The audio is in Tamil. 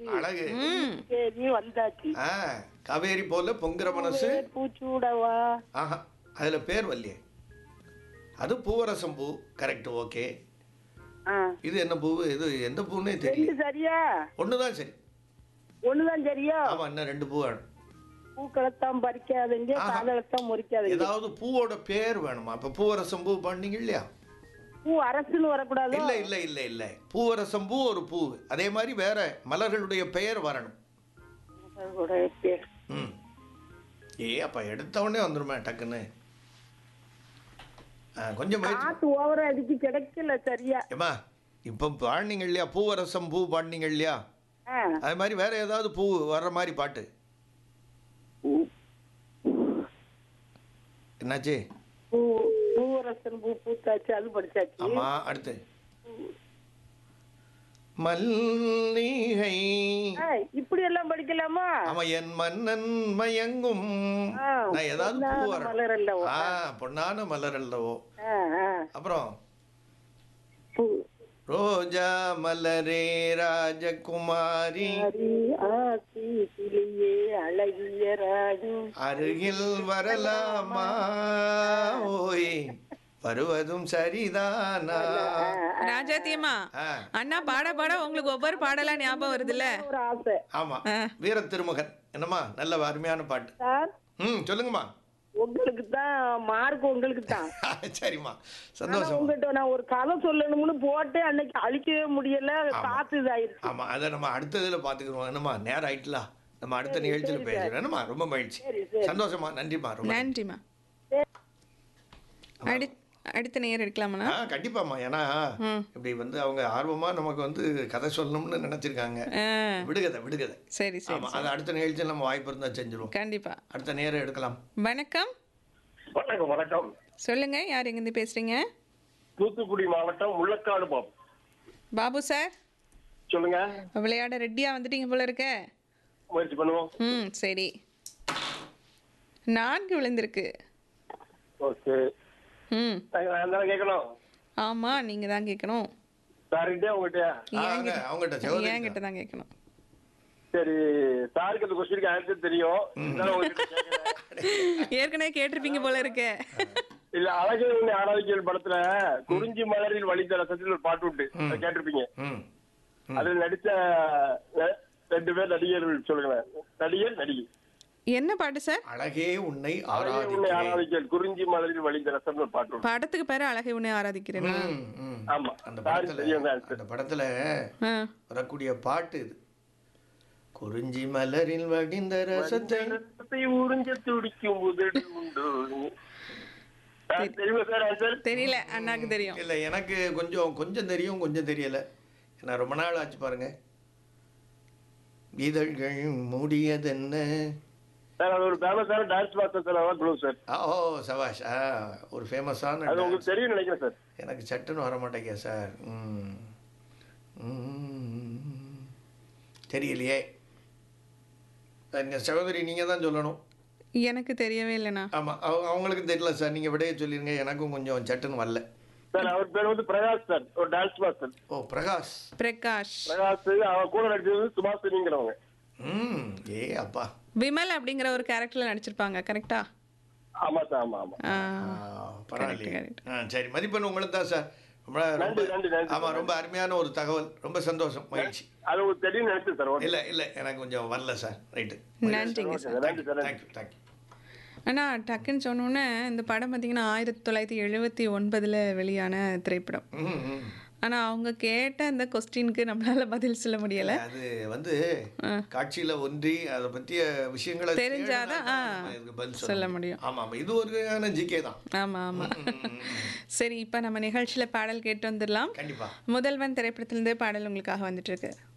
அழகு சரி வந்தாச்சு ஆ காவேரி போல பொங்குற மனசு பூச்சூடவா ஆஹா அதுல பேர் வரலையே அது பூவரசம் பூ கரெக்ட் ஓகே ஆ இது என்ன பூ இது எந்த பூன்னே தெரியல ரெண்டு சரியா ஒண்ணுதான் சரி ஒண்ணுதான் சரியா ஆமா இன்னும் ரெண்டு பூ வேணும் பூக்களத்தான் பறிக்காதீங்க ஆஹா. காதலத்தான் முறிக்காதீங்க ஏதாவது பூவோட பேர் வேணுமா அப்ப பூவரசம் பூ பண்ணீங்க இல்லையா பூ அரசுன்னு வரக்கூடாது இல்ல இல்ல இல்ல இல்ல பூவரசம் பூ ஒரு பூ அதே மாதிரி வேற மலர்களுடைய பெயர் வரணும் ம் ஏ அப்ப எடுத்த உடனே வந்துருமே டக்குன்னு ஆ, கொஞ்சம் முயற்சி காத்து ஓவரா அடிச்சு கிடைக்கல சரியா ஏமா இப்போ பாடினீங்க இல்லையா பூவரசம் பூ பாடினீங்க இல்லையா ஆ. அது மாதிரி வேற ஏதாவது பூ வர்ற மாதிரி பாட்டு என்னாச்சு பூ பூவரசன் பூ பூத்தாச்சு அது படிச்சாச்சு ஆமா அடுத்து மல்லிகை ஆ, இப்படி எல்லாம் படிக்கலாமா ஆமா என் மன்னன் மயங்கும் ஆ, நான் ஏதாவது பூ பொன்னான வரணும் மலர் அல்லவோ. ஆ பொன்னான மலர் அல்லவோ ஆ, ஆ. அப்புறம் பூ ரோஜா மலரே ராஜகுமாரி ஹரி ஆசி கிளியே அழகிய ராஜு அருகில் வரலாமா ஓய் வருவதும் சரிதானா ராஜாத்தியம்மா ஆ, அண்ணா பாட பாட உங்களுக்கு ஒவ்வொரு பாடலா ஞாபகம் வருதுல்ல ஒரு ஆசை ஆமா வீர திருமகன் என்னம்மா நல்ல அருமையான பாட்டு சார் ம் சொல்லுங்கம்மா உங்களுக்கு தான் மார்க் உங்களுக்கு தான் சரிம்மா ஆனா சந்தோஷம் உங்ககிட்ட நான் ஒரு கதை சொல்லணும்னு போட்டு அன்னைக்கு அழிக்கவே முடியல காத்து இதாயிருச்சு ஆமா அதை நம்ம அடுத்ததுல பாத்துக்கிறோம் என்னம்மா நேரம் ஆயிட்டலா நம்ம அடுத்த நிகழ்ச்சியில பேசுறோம் என்னம்மா ரொம்ப மகிழ்ச்சி சரி, சரி. சந்தோஷமா நன்றிம்மா ரொம்ப நன்றிம்மா அடி அடுத்த நேரம் எடுக்கலாமா ஆ கண்டிப்பாம்மா ஏன்னா ம். இப்படி வந்து அவங்க ஆர்வமா நமக்கு வந்து கதை சொல்லணும்னு நினைச்சிருக்காங்க ஆ, விடுகதை விடுகதை சரி சரி ஆமா அது அடுத்த நிகழ்ச்சியில் நம்ம வாய்ப்பு இருந்தா செஞ்சிருவோம் கண்டிப்பா அடுத்த நேரம் எடுக்கலாம் வணக்கம் வணக்கம் வணக்கம் சொல்லுங்க யார் எங்கேருந்து பேசுறீங்க தூத்துக்குடி மாவட்டம் முள்ளக்காடு பாபு பாபு சார் சொல்லுங்க விளையாட ரெடியா வந்துட்டீங்க போல இருக்க முயற்சி பண்ணுவோம் ம் சரி நான்கு விழுந்திருக்கு ஓகே ம் நான் தானே கேட்கணும் ஆமா நீங்க தான் கேட்கணும் சார்கிட்டே உங்ககிட்டயா அவங்க அவங்ககிட்ட சகோதரி என்கிட்ட தான் கேட்கணும் சரி சாருக்கு அந்த கொஸ்டினுக்கு ஆன்சர் தெரியும் இருந்தாலும் உங்ககிட்ட கேட்கிறேன். ஏற்கனவே கேட்டிருப்பீங்க போல இருக்க இல்ல அழகே உன்னை ஆராய்ச்சியல் படத்துல குறிஞ்சி மலரில் வழித்த ரசத்தில் ஒரு பாட்டு உண்டு அதை கேட்டிருப்பீங்க ம் அதுல நடித்த அஹ், ரெண்டு பேர் நடிகர்கள் சொல்லுங்களேன் நடிகர் நடிகை என்ன பாட்டு சார் அழகே உன்னை அழகே உன்னை ஆராதிக்கிறேன் ஆராய்ச்சியல் குறிஞ்சி மலரில் வழித்த ரசம்னு ஒரு பாட்டு உண்டு படத்துக்கு பேரு அழகை உன்னை ஆராதிக்கிறேன் ம், ம். ஆமா அந்த சாருக்கு படத்துல தெரியும் அந்த answer. அந்த படத்துல ஆ வரக்கூடிய பாட்டு இது குறிஞ்சி மலரில் வடிந்த ரசத்தை ரசத்தை உறிஞ்ச துடிக்கும் உதடு உண்டோ சார், தெரியுமா சார் ஆன்சர் தெரியல அண்ணாக்கு தெரியும் இல்ல எனக்கு கொஞ்சம் கொஞ்சம் தெரியும் கொஞ்சம் தெரியல ஏன்னா ரொம்ப நாள் ஆச்சு பாருங்க இதழ்கள் மூடியதென்ன சார் அது ஒரு ஃபேமஸான டான்ஸ் மாஸ்டர் சார் அதான் க்ளூ சார் ஆ, ஓ சபாஷ் ஆ ஒரு ஃபேமஸான அது உங்களுக்கு தெரியும் நினைக்கிறேன் சார் எனக்கு சட்டுன்னு வர மாட்டேங்க சார் ம். ம். தெரியலையே எங்க சகோதரி நீங்க தான் சொல்லணும் எனக்கு தெரியவே இல்லைண்ணா ஆமா அவங்க அவங்களுக்கும் தெரியல சார் நீங்க விடையே சொல்லிருங்க எனக்கும் கொஞ்சம் சட்டுன்னு வரல சார் அவர் பேர் வந்து பிரகாஷ் சார் ஒரு டான்ஸ் மாஸ்டர் ஓ பிரகாஷ் பிரகாஷ் பிரகாஷ் அவன் கூட நடிச்சது வந்து சுபாஷினிங்கிறவங்க ம் ஏ அப்பா விமல் அப்படிங்கிற ஒரு கேரக்டர்ல நடிச்சிருப்பாங்க கரெக்டா ஆமா சார் ஆமா ஆமா ஆ, ஆ, பரவாயில்லையே correct. ஆ சரி மதிப்பெண் உங்களுக்கு தான் சார் ரொம்ப ரொம்ப நன்றி, நன்றி, நன்றி. ஆமா ரொம்ப அருமையான ஒரு தகவல் ரொம்ப சந்தோஷம் மகிழ்ச்சி அது உங்களுக்கு தெரியும் நினைச்சேன் சார் ஓகே இல்ல இல்ல எனக்கு கொஞ்சம் வரல சார் ரைட்டு நன்றிங்க சார் நன்றி சார் நன்றி தேங்க்யூ தேங்க்யூ அண்ணா டக்குன்னு சொன்னோன்னே இந்த படம் பார்த்தீங்கன்னா ஆயிரத்தி தொள்ளாயிரத்தி எழுபத்தி ஒன்பதில் வெளியான திரைப்படம் ம் ம் ஆனால் அவங்க கேட்ட அந்த கொஸ்டினுக்கு நம்மளால பதில் சொல்ல முடியலை அது வந்து காட்சியில ஒன்றி அதை பத்திய விஷயங்களை தெரிஞ்சாதான், தேடினா ஆ, தான் நம்ம இதுக்கு பதில் சொல்ல சொல்ல முடியும். ஆமா ஆமா இது ஒரு வகையான ஜிகே தான் ஆமாம் ஆமாம் சரி இப்போ நம்ம நிகழ்ச்சியில் பாடல் கேட்டு வந்துடலாம் கண்டிப்பா முதல்வன் திரைப்படத்திலிருந்து பாடல் உங்களுக்காக வந்துட்டு இருக்கு